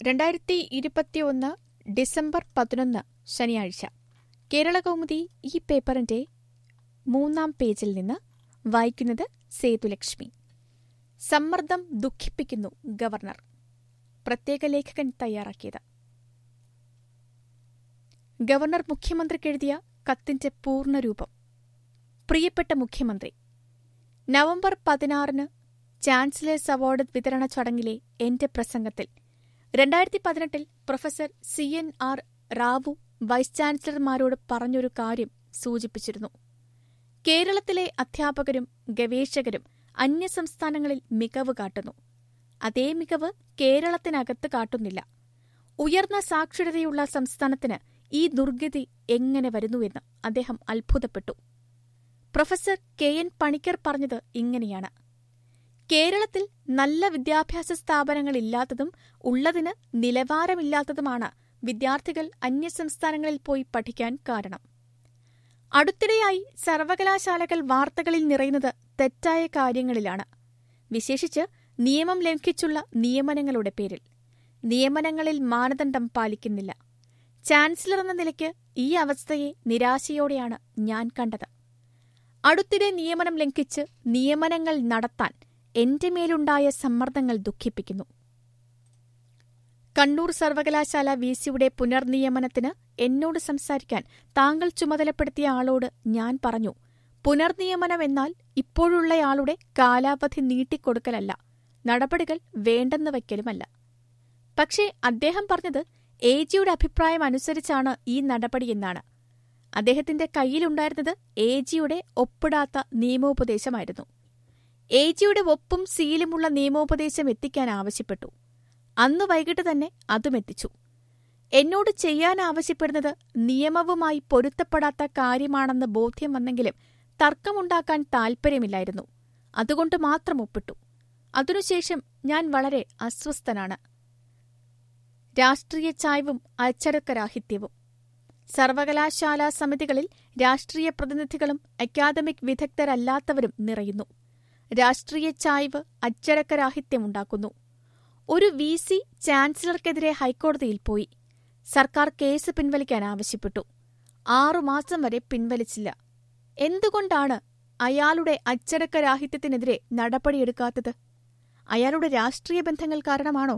രണ്ടായിരത്തി ഇരുപത്തിയൊന്ന് ഡിസംബർ പതിനൊന്ന് ശനിയാഴ്ച കേരളകൗമുദി ഈ പേപ്പറിന്റെ മൂന്നാം പേജിൽ നിന്ന് വായിക്കുന്നത് സേതുലക്ഷ്മി സമ്മർദ്ദം ദുഃഖിപ്പിക്കുന്നു ഗവർണർ പ്രത്യേക ലേഖകൻ തയ്യാറാക്കിയത് ഗവർണർ മുഖ്യമന്ത്രിക്കെഴുതിയ കത്തിന്റെ പൂർണ്ണരൂപം പ്രിയപ്പെട്ട മുഖ്യമന്ത്രി നവംബർ പതിനാറിന് ചാൻസലേഴ്സ് അവാർഡ് വിതരണ ചടങ്ങിലെ എന്റെ പ്രസംഗത്തിൽ രണ്ടായിരത്തി പതിനെട്ടിൽ professor C N R Rao vice ചാൻസലർമാരോട് പറഞ്ഞൊരു കാര്യം സൂചിപ്പിച്ചിരുന്നു കേരളത്തിലെ അധ്യാപകരും ഗവേഷകരും അന്യസംസ്ഥാനങ്ങളിൽ മികവ് കാട്ടുന്നു അതേ മികവ് കേരളത്തിനകത്ത് കാട്ടുന്നില്ല ഉയർന്ന സാക്ഷരതയുള്ള സംസ്ഥാനത്തിന് ഈ ദുർഗതി എങ്ങനെ വരുന്നുവെന്ന് അദ്ദേഹം അത്ഭുതപ്പെട്ടു പ്രൊഫസർ കെ എൻ പണിക്കർ പറഞ്ഞത് ഇങ്ങനെയാണ് കേരളത്തിൽ നല്ല വിദ്യാഭ്യാസ സ്ഥാപനങ്ങളില്ലാത്തതും ഉള്ളതിന് നിലവാരമില്ലാത്തതുമാണ് വിദ്യാർത്ഥികൾ അന്യസംസ്ഥാനങ്ങളിൽ പോയി പഠിക്കാൻ കാരണം അടുത്തിടെയായി സർവകലാശാലകൾ വാർത്തകളിൽ നിറയുന്നത് തെറ്റായ കാര്യങ്ങളിലാണ് വിശേഷിച്ച് നിയമം ലംഘിച്ചുള്ള നിയമനങ്ങളുടെ പേരിൽ നിയമനങ്ങളിൽ മാനദണ്ഡം പാലിക്കുന്നില്ല ചാൻസലർ എന്ന നിലയ്ക്ക് ഈ അവസ്ഥയെ നിരാശയോടെയാണ് ഞാൻ കണ്ടത് അടുത്തിടെ നിയമനം ലംഘിച്ച് നിയമനങ്ങൾ നടത്താൻ എന്റെ മേലുണ്ടായ സമ്മർദ്ദങ്ങൾ ദുഃഖിപ്പിക്കുന്നു കണ്ണൂർ സർവകലാശാല വിസിയുടെ പുനർനിയമനത്തിന് എന്നോട് സംസാരിക്കാൻ താങ്കൾ ചുമതലപ്പെടുത്തിയ ആളോട് ഞാൻ പറഞ്ഞു പുനർനിയമനം എന്നാൽ ഇപ്പോഴുള്ളയാളുടെ കാലാവധി നീട്ടിക്കൊടുക്കലല്ല നടപടികൾ വേണ്ടെന്ന് വയ്ക്കലുമല്ല പക്ഷേ അദ്ദേഹം പറഞ്ഞത് എ ജിയുടെ അഭിപ്രായം അനുസരിച്ചാണ് ഈ നടപടിയെന്നാണ് അദ്ദേഹത്തിന്റെ കയ്യിലുണ്ടായിരുന്നത് എ ജിയുടെ ഒപ്പിടാത്ത നിയമോപദേശമായിരുന്നു എ ജിയുടെ ഒപ്പും സീലുമുള്ള നിയമോപദേശം എത്തിക്കാൻ ആവശ്യപ്പെട്ടു അന്ന് വൈകിട്ട് തന്നെ അതും എത്തിച്ചു എന്നോട് ചെയ്യാൻ ആവശ്യപ്പെടുന്നത് നിയമവുമായി പൊരുത്തപ്പെടാത്ത കാര്യമാണെന്ന് ബോധ്യം വന്നെങ്കിലും തർക്കമുണ്ടാക്കാൻ താൽപ്പര്യമില്ലായിരുന്നു അതുകൊണ്ട് മാത്രം ഒപ്പിട്ടു അതിനുശേഷം ഞാൻ വളരെ അസ്വസ്ഥനാണ് രാഷ്ട്രീയ ചായ്വും അച്ചടക്കരാഹിത്യവും സർവകലാശാലാ സമിതികളിൽ രാഷ്ട്രീയ പ്രതിനിധികളും അക്കാദമിക് വിദഗ്ധരല്ലാത്തവരും നിറയുന്നു രാഷ്ട്രീയ ചായ്വ് അച്ചടക്കരാഹിത്യമുണ്ടാക്കുന്നു ഒരു വി സി ചാൻസലർക്കെതിരെ ഹൈക്കോടതിയിൽ പോയി സർക്കാർ കേസ് പിൻവലിക്കാൻ ആവശ്യപ്പെട്ടു ആറുമാസം വരെ പിൻവലിച്ചില്ല എന്തുകൊണ്ടാണ് അയാളുടെ അച്ചടക്കരാഹിത്യത്തിനെതിരെ നടപടിയെടുക്കാത്തത് അയാളുടെ രാഷ്ട്രീയ ബന്ധങ്ങൾ കാരണമാണോ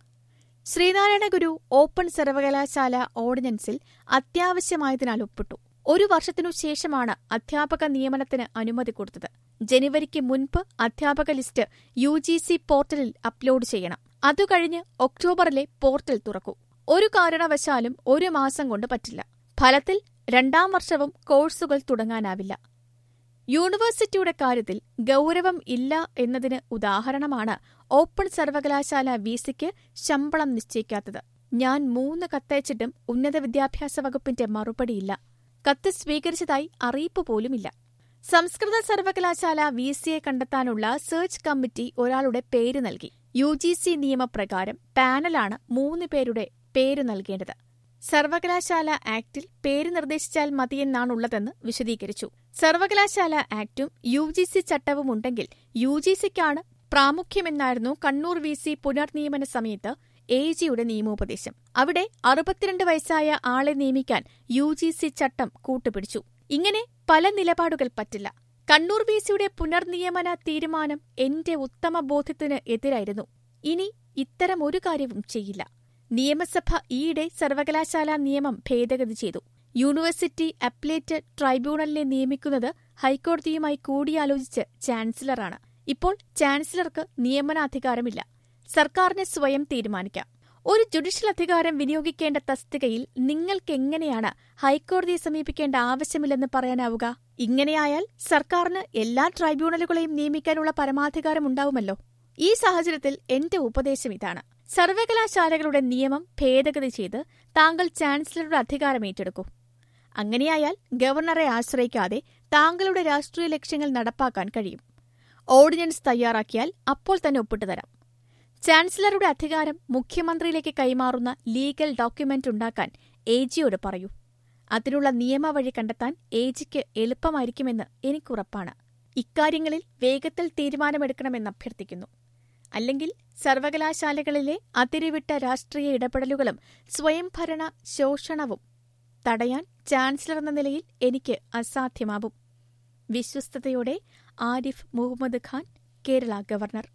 ശ്രീനാരായണ ഗുരു ഓപ്പൺ സർവകലാശാല ഓർഡിനൻസിൽ അത്യാവശ്യമായതിനാൽ ഒപ്പിട്ടു ഒരു വർഷത്തിനു ശേഷമാണ് അധ്യാപക നിയമനത്തിന് അനുമതി കൊടുത്തത് ജനുവരിക്ക് മുൻപ് അധ്യാപക ലിസ്റ്റ് യു ജി സി പോർട്ടലിൽ അപ്ലോഡ് ചെയ്യണം അതുകഴിഞ്ഞ് ഒക്ടോബറിലെ പോർട്ടൽ തുറക്കൂ ഒരു കാരണവശാലും ഒരു മാസം കൊണ്ട് പറ്റില്ല ഫലത്തിൽ രണ്ടാം വർഷവും കോഴ്സുകൾ തുടങ്ങാനാവില്ല യൂണിവേഴ്സിറ്റിയുടെ കാര്യത്തിൽ ഗൗരവം ഇല്ല എന്നതിന് ഉദാഹരണമാണ് ഓപ്പൺ സർവകലാശാല വിസിക്ക് ശമ്പളം നിശ്ചയിക്കാത്തത് ഞാൻ മൂന്ന് കത്തയച്ചിട്ടും ഉന്നത വിദ്യാഭ്യാസ വകുപ്പിന്റെ മറുപടിയില്ല കത്ത് സ്വീകരിച്ചതായി അറിയിപ്പ് പോലുമില്ല സംസ്കൃത സർവകലാശാല വി സിയെ കണ്ടെത്താനുള്ള സെർച്ച് കമ്മിറ്റി ഒരാളുടെ പേര് നൽകി യു ജി സി നിയമപ്രകാരം പാനലാണ് മൂന്ന് പേരുടെ പേര് നൽകേണ്ടത് സർവകലാശാല ആക്ടിൽ പേര് നിർദ്ദേശിച്ചാൽ മതിയെന്നാണുള്ളതെന്ന് വിശദീകരിച്ചു സർവകലാശാല ആക്ടും യു ജി സി ചട്ടവും ഉണ്ടെങ്കിൽ യു ജി സിക്കാണ് പ്രാമുഖ്യമെന്നായിരുന്നു കണ്ണൂർ വി സി പുനർനിയമന സമയത്ത് എ ജിയുടെ നിയമോപദേശം അവിടെ അറുപത്തിരണ്ട് വയസ്സായ ആളെ നിയമിക്കാൻ യു ജി സി ചട്ടം കൂട്ടുപിടിച്ചു ഇങ്ങനെ പല നിലപാടുകൾ പറ്റില്ല കണ്ണൂർ വി സിയുടെ പുനർനിയമന തീരുമാനം എന്റെ ഉത്തമ ബോധ്യത്തിന് എതിരായിരുന്നു ഇനി ഇത്തരം ഒരു കാര്യവും ചെയ്യില്ല നിയമസഭ ഈയിടെ സർവകലാശാല നിയമം ഭേദഗതി ചെയ്തു യൂണിവേഴ്സിറ്റി അപ്ലേറ്റ് ട്രൈബ്യൂണലിനെ നിയമിക്കുന്നത് ഹൈക്കോടതിയുമായി കൂടിയാലോചിച്ച് ചാൻസലറാണ് ഇപ്പോൾ ചാൻസലർക്ക് നിയമനാധികാരമില്ല സർക്കാരിന് സ്വയം തീരുമാനിക്കാം ഒരു ജുഡീഷ്യൽ അധികാരം വിനിയോഗിക്കേണ്ട തസ്തികയിൽ നിങ്ങൾക്കെങ്ങനെയാണ് ഹൈക്കോടതിയെ സമീപിക്കേണ്ട ആവശ്യമില്ലെന്ന് പറയാനാവുക ഇങ്ങനെയായാൽ സർക്കാരിന് എല്ലാ ട്രൈബ്യൂണലുകളെയും നിയമിക്കാനുള്ള പരമാധികാരം ഉണ്ടാവുമല്ലോ ഈ സാഹചര്യത്തിൽ എന്റെ ഉപദേശം ഇതാണ് സർവകലാശാലകളുടെ നിയമം ഭേദഗതി ചെയ്ത് താങ്കൾ ചാൻസലറുടെ അധികാരം ഏറ്റെടുക്കൂ അങ്ങനെയായാൽ ഗവർണറെ ആശ്രയിക്കാതെ താങ്കളുടെ രാഷ്ട്രീയ ലക്ഷ്യങ്ങൾ നടപ്പാക്കാൻ കഴിയും ഓർഡിനൻസ് തയ്യാറാക്കിയാൽ അപ്പോൾ തന്നെ ഒപ്പിട്ടു തരാം ചാൻസലറുടെ അധികാരം മുഖ്യമന്ത്രിയിലേക്ക് കൈമാറുന്ന ലീഗൽ ഡോക്യുമെന്റ് ഉണ്ടാക്കാൻ എ ജിയോട് പറയൂ അതിനുള്ള നിയമവഴി കണ്ടെത്താൻ എ ജിക്ക് എളുപ്പമായിരിക്കുമെന്ന് എനിക്കുറപ്പാണ് ഇക്കാര്യങ്ങളിൽ വേഗത്തിൽ തീരുമാനമെടുക്കണമെന്ന് അഭ്യർത്ഥിക്കുന്നു അല്ലെങ്കിൽ സർവകലാശാലകളിലെ അതിരുവിട്ട രാഷ്ട്രീയ ഇടപെടലുകളും സ്വയംഭരണ ശോഷണവും തടയാൻ ചാൻസലർ എന്ന നിലയിൽ എനിക്ക് അസാധ്യമാവും വിശ്വസ്തയോടെ ആരിഫ് മുഹമ്മദ് ഖാൻ കേരള ഗവർണർ